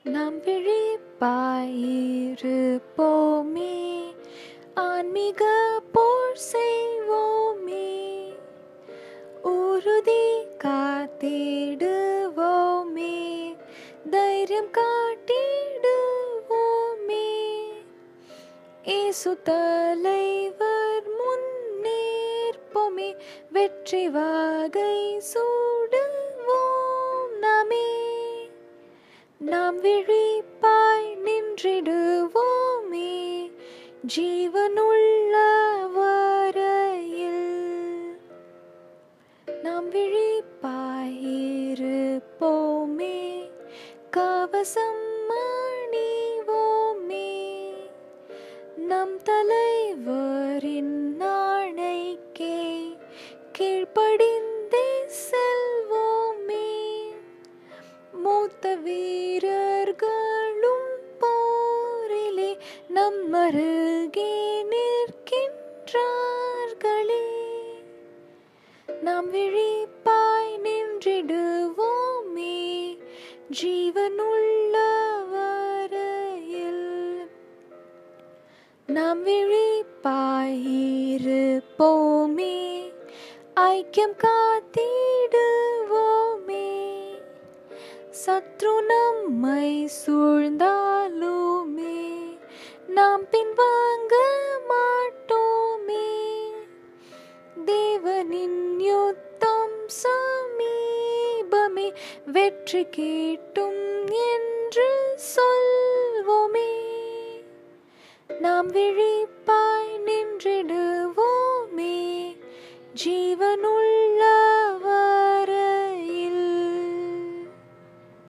நாம் விழிப்பாயிருப்போமே ஆன்மீக போர் செய்வோமே உறுதி காத்திடுவோமே தைரியம் காட்டிடுவோமே இயேசு தலைவர் முன்னேற்போமே வெற்றி வாகை சூடுவோம் நாமே நாம் விழிப்பாய் நின்றிடுவோமே ஜீவனுள்ள வரையில் நாம் விழிப்பாயிருப்போமே கவசம் அணிவோமே நம் தலைவரின் நாணைக்கே கீழ்ப்படிந்தே செல்வோமே மூத்த வீரர்களும் போரிலே நம் அருகே நிற்கின்றார்களே நாம் விழிப்பாய் நின்றிடுவோமே ஜீவனுள்ள வரையில் நாம் விழிப்பாயிருப்போமே ஐக்கியம் காத்திடுவோமே சத்ரு நம்மை சூழ்ந்தாலுமே நாம் பின்வாங்க மாட்டோமே தேவனின் யுத்தம் சமீபமே வெற்றி கேட்டும் என்று சொல்வோமே நாம் விழிப்பாய் நின்றிடுவோமே ஜீவனுள்ள